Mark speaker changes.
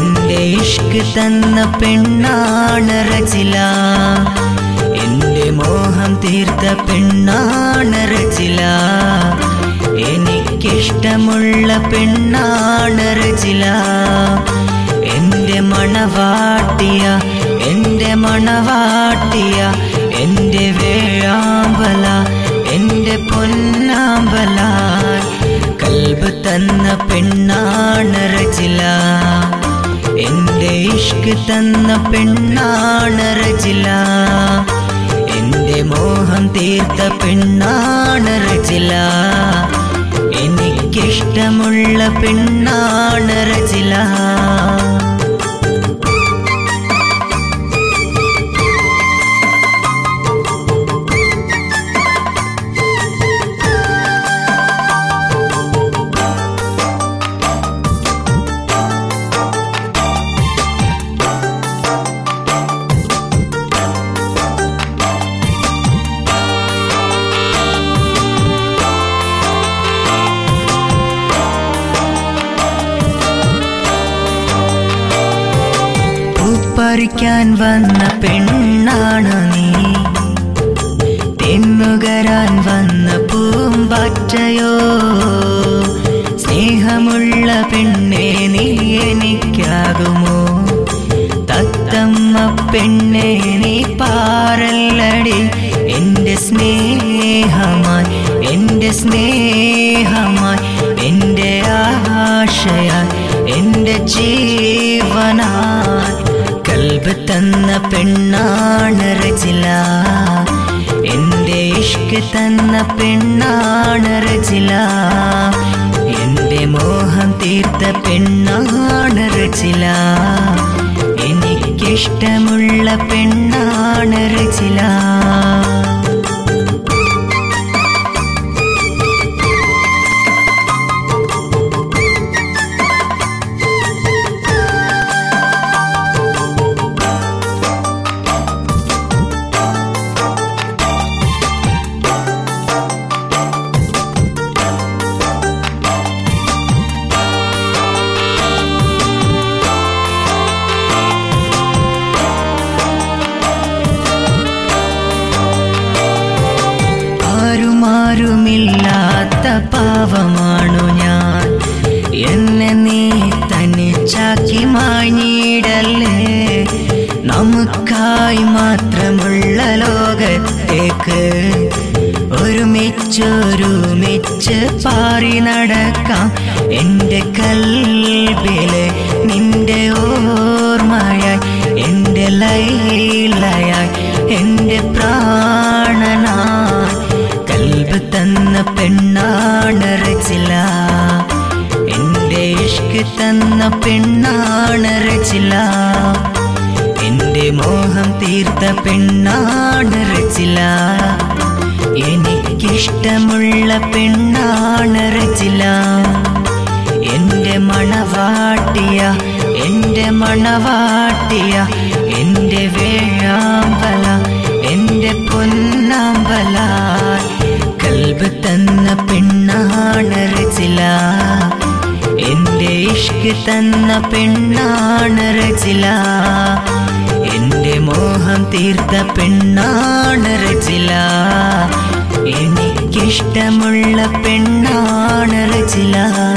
Speaker 1: എന്റെ ഇഷ്ക് തന്ന പെണ്ണാണ് റജില എന്റെ മോഹം തീർത്ത പെണ്ണാണ് റജില എനിക്കിഷ്ടമുള്ള പെണ്ണാണ് റജില എന്റെ മണവാട്ടിയ എന്റെ മണവാട്ടിയ എന്റെ വേഴാമ്പല എന്റെ പൊന്നാമ്പല കൽബ് തന്ന പെണ്ണാണ് റജില എന്റെ ഇഷ്ക് തന്ന പെണ്ണാണ് റജില എന്റെ മോഹം തീർത്ത പെണ്ണാണ് റജില എനിക്കിഷ്ടമുള്ള പെണ്ണാണ് റജില പൂപ്പറിക്കാൻ വന്ന പെണ്ണാണ് നീ തെന്നുകരാൻ വന്ന പൂമ്പാറ്റയോ സ്നേഹമുള്ള പെണ്ണെ നീ എനിക്കാകുമോ തത്തമ്മ പെണ്ണെ നീ പാറല്ലടി എന്റെ സ്നേഹമായി എന്റെ സ്നേഹമായി എന്റെ ആശയായി എന്റെ ജീവനായി കൽബ് തന്ന പെണ്ണാണ് റജില എന്റെ ഇഷ്ക് തന്ന പെണ്ണാണ് റജില എന്റെ മോഹം തീർത്ത പെണ്ണാണ് റജില എനിക്കിഷ്ടമുള്ള പെണ്ണാണ് റജില ആരുമാരുമില്ലാത്ത പാവമാണു ഞാൻ എന്നെ നീ തനിച്ചാക്കി മാഞ്ഞിടല്ലേ നമുക്കായി മാത്രമുള്ള ലോകത്തേക്ക് ഒരുമിച്ചൊരുമിച്ച് പാറി നടക്കാം എൻ്റെ കൽബില് നിന്റെ ഓർമ്മയായി എൻ്റെ ലൈലയായി എൻ്റെ പ്രാണനായി കൽബ് തന്ന പെണ്ണാണ് റജില എന്റെ ഇഷ്ക് തന്ന പെണ്ണാണ് റജില എന്റെ മോഹം തീർത്ത പെണ്ണാണ് റജില എനിക്കിഷ്ടമുള്ള പെണ്ണാണ് റജില എന്റെ മണവാട്ടിയ എന്റെ മണവാട്ടിയ എന്റെ വേഴാമ്പല എന്റെ പൊന്നാമ്പല കൽബ് തന്ന പെണ്ണാണ് റജില എന്റെ ഇഷ്ക് തന്ന പെണ്ണാണ് റജില എന്റെ മോഹം തീർത്ത പെണ്ണാണ് റജില എനിക്കിഷ്ടമുള്ള പെണ്ണാണ് റജില